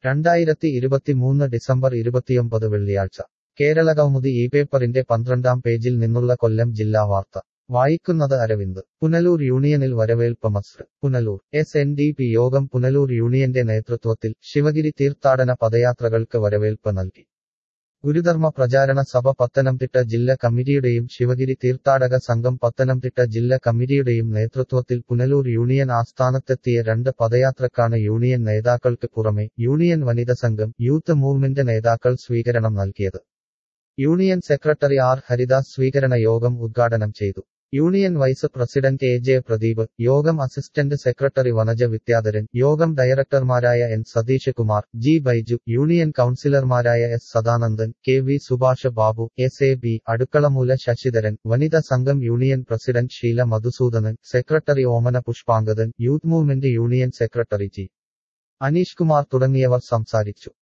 രണ്ടായിരത്തി ഇരുപത്തിമൂന്ന് ഡിസംബർ ഇരുപത്തിയൊമ്പത് വെള്ളിയാഴ്ച കേരള കൗമുദി ഈ പേപ്പറിന്റെ പന്ത്രണ്ടാം പേജിൽ നിന്നുള്ള കൊല്ലം ജില്ലാ വാർത്ത വായിക്കുന്നത് അരവിന്ദ് പുനലൂർ യൂണിയനിൽ വരവേൽപ്പ് മസ്ർ Punalur S N D P Yogam Punalur യൂണിയന്റെ നേതൃത്വത്തിൽ ശിവഗിരി തീർത്ഥാടന പദയാത്രകൾക്ക് വരവേൽപ്പ് നൽകി ഗുരുധർമ്മ പ്രചാരണ സഭ പത്തനംതിട്ട ജില്ലാ കമ്മിറ്റിയുടെയും ശിവഗിരി തീർത്ഥാടക സംഘം പത്തനംതിട്ട ജില്ലാ കമ്മിറ്റിയുടെയും നേതൃത്വത്തിൽ പുനലൂർ യൂണിയൻ ആസ്ഥാനത്തെത്തിയ രണ്ട് പദയാത്രക്കാണ് യൂണിയൻ നേതാക്കൾക്ക് പുറമെ യൂണിയൻ വനിത സംഘം യൂത്ത് മൂവ്മെന്റ് നേതാക്കൾ സ്വീകരണം നൽകിയത് യൂണിയൻ സെക്രട്ടറി ആർ ഹരിദാസ് സ്വീകരണ യോഗം ഉദ്ഘാടനം ചെയ്തു union vice president A J Pradeep Yogam assistant secretary Vanaja Vidyadharan Yogam ഡയറക്ടർമാരായ N Satheesh Kumar G Baiju union കൌൺസിലർമാരായ S Sadanandan K V Subhash Babu S A B Adukkalamoola Sasidharan വനിതാ സംഘം union president Sheela Madhusoodanan secretary Omana Pushpangadan youth movement union secretary G Aneesh Kumar തുടങ്ങിയവർ സംസാരിച്ചു